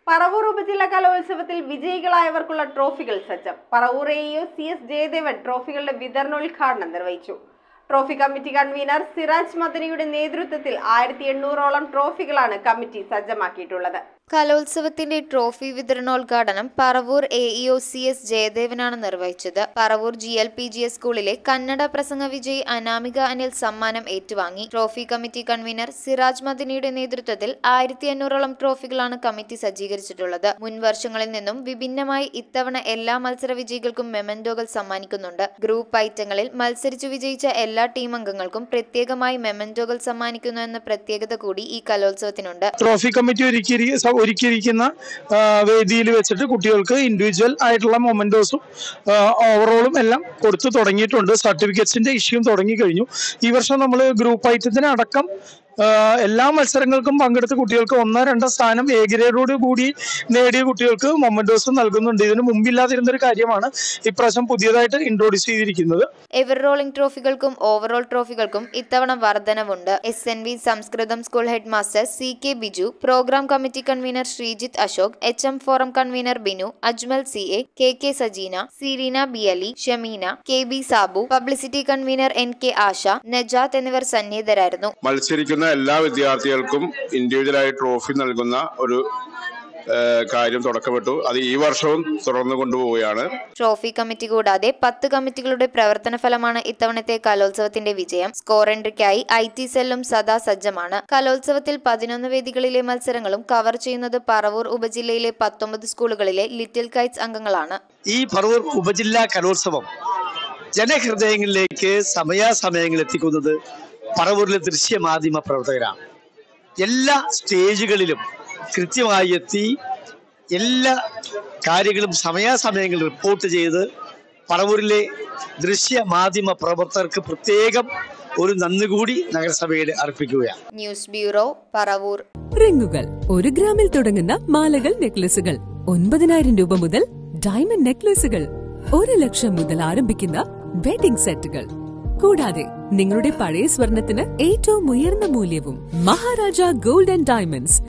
പറവൂർ ഉപജില്ല കലോത്സവത്തിൽ വിജയികളായവർക്കുള്ള ട്രോഫികൾ സജ്ജം Paravur AEO C S Jayadevan ട്രോഫികളുടെ വിതരണോദ്ഘാടനം നിർവഹിച്ചു ട്രോഫി കമ്മിറ്റി കൺവീനർ സിറാജ് മദനിയുടെ നേതൃത്വത്തിൽ ആയിരത്തി എണ്ണൂറോളം ട്രോഫികളാണ് കമ്മിറ്റി സജ്ജമാക്കിയിട്ടുള്ളത് കലോത്സവത്തിന്റെ ട്രോഫി വിതരണോദ്ഘാടനം Paravur A E O C S ജയദേവനാണ് നിർവഹിച്ചത് Paravur G L P G S സ്കൂളിലെ കന്നഡ പ്രസംഗ വിജയി അനാമിക അനിൽ സമ്മാനം ഏറ്റുവാങ്ങി ട്രോഫി കമ്മിറ്റി കൺവീനർ സിറാജ് മദിനിയുടെ നേതൃത്വത്തിൽ ആയിരത്തി അഞ്ഞൂറോളം ട്രോഫികളാണ് കമ്മിറ്റി സജ്ജീകരിച്ചിട്ടുള്ളത് മുൻ വർഷങ്ങളിൽ നിന്നും വിഭിന്നമായി ഇത്തവണ എല്ലാ മത്സര വിജയികൾക്കും മെമന്റോകൾ സമ്മാനിക്കുന്നുണ്ട് ഗ്രൂപ്പ് ഐറ്റങ്ങളിൽ മത്സരിച്ചു വിജയിച്ച എല്ലാ ടീം അംഗങ്ങൾക്കും പ്രത്യേകമായി മെമന്റോകൾ സമ്മാനിക്കുന്നു എന്ന പ്രത്യേകത കൂടി ഈ കലോത്സവത്തിനുണ്ട് ട്രോഫി കമ്മിറ്റി ഒരുക്കി ഒരുക്കിയിരിക്കുന്ന ആ, വേദിയിൽ വെച്ചിട്ട് കുട്ടികൾക്ക് ഇൻഡിവിജ്വൽ ആയിട്ടുള്ള മൊമെന്റോസും ഓവറോളും എല്ലാം കൊടുത്തു തുടങ്ങിയിട്ടുണ്ട് സർട്ടിഫിക്കറ്റ്സിന്റെ ഇഷ്യൂം തുടങ്ങി കഴിഞ്ഞു ഈ വർഷം നമ്മൾ ഗ്രൂപ്പ് ഐറ്റത്തിന് അടക്കം ആ, എല്ലാ മത്സരങ്ങൾക്കും പങ്കെടുത്ത കുട്ടികൾക്ക് ഒന്നോ രണ്ടോ സ്ഥാനം എ ഗ്രേഡോട് കൂടി നേടിയ കുട്ടികൾക്ക് മൊമെന്റോസ് നൽകുന്നുണ്ട് ഇതിന് മുമ്പില്ലാതിരുന്ന ഒരു കാര്യമാണ് ഇപ്രാവശ്യം പുതിയതായിട്ട് ഇൻട്രോഡ്യൂസ് ചെയ്തിരിക്കുന്നത് എവർ റോളിംഗ് ട്രോഫികൾക്കും ഓവറോൾ ട്രോഫികൾക്കും ഇത്തവണ വർധനവുണ്ട് S N V Sanskrit school head master C K Biju programme committee convener Sreejith Ashok H M forum convener Binu Ajmal C A K K Sajeena Sereena B Ali Shameena K B Sabu publicity convener N K Asha Najath എന്നിവർ സന്നിഹിതരായിരുന്നു മത്സരിക്കുന്ന എല്ലാ വിദ്യാർത്ഥികൾക്കും ഇൻഡിവിജ്വലായി ട്രോഫി നൽകുന്ന ഒരു ആ, കാര്യം തുടക്കമിട്ടു അത് ഈ വർഷവും തുടർന്നു കൊണ്ടുപോവുകയാണ് ട്രോഫി കമ്മിറ്റി കൂടാതെ പത്ത് കമ്മിറ്റികളുടെ പ്രവർത്തന ഫലമാണ് ഇത്തവണത്തെ കലോത്സവത്തിന്റെ വിജയം സ്കോർ എൻട്രിക്കായി ഐ ടി സെല്ലും സദാ സജ്ജമാണ് കലോത്സവത്തിൽ പതിനൊന്ന് വേദികളിലെ മത്സരങ്ങളും കവർ ചെയ്യുന്നത് പറവൂർ ഉപജില്ലയിലെ പത്തൊമ്പത് സ്കൂളുകളിലെ ലിറ്റിൽ കൈറ്റ്സ് അംഗങ്ങളാണ് ഈ പറവൂർ ഉപജില്ലാ കലോത്സവം ജനഹൃദയങ്ങളിലേക്ക് സമയാസമയങ്ങൾ എത്തിക്കുന്നത് പറവൂരിലെ ദൃശ്യമാധ്യമ പ്രവർത്തകരാണ് എല്ലാ സ്റ്റേജുകളിലും കൃത്യമായി എത്തി എല്ലാ കാര്യങ്ങളും സമയാസമയങ്ങളിൽ റിപ്പോർട്ട് ചെയ്ത് പറവൂരിലെ ദൃശ്യമാധ്യമ പ്രവർത്തകർക്ക് പ്രത്യേകം ഒരു നന്ദി കൂടി നഗരസഭയുടെ അർപ്പിക്കുകയാണ് ന്യൂസ് ബ്യൂറോ പറവൂർ റിങ്ങുകൾ ഒരു ഗ്രാമിൽ തുടങ്ങുന്ന മാലകൾ നെക്ലസുകൾ ഒൻപതിനായിരം രൂപ മുതൽ ഡയമണ്ട് നെക്ലസുകൾ ഒരു ലക്ഷം മുതൽ ആരംഭിക്കുന്ന വെഡിംഗ് സെറ്റുകൾ കൂടാതെ നിങ്ങളുടെ പഴയ സ്വർണത്തിന് ഏറ്റവും ഉയർന്ന മൂല്യവും മഹാരാജ ഗോൾഡ് ആൻഡ് ഡയമണ്ട്സ്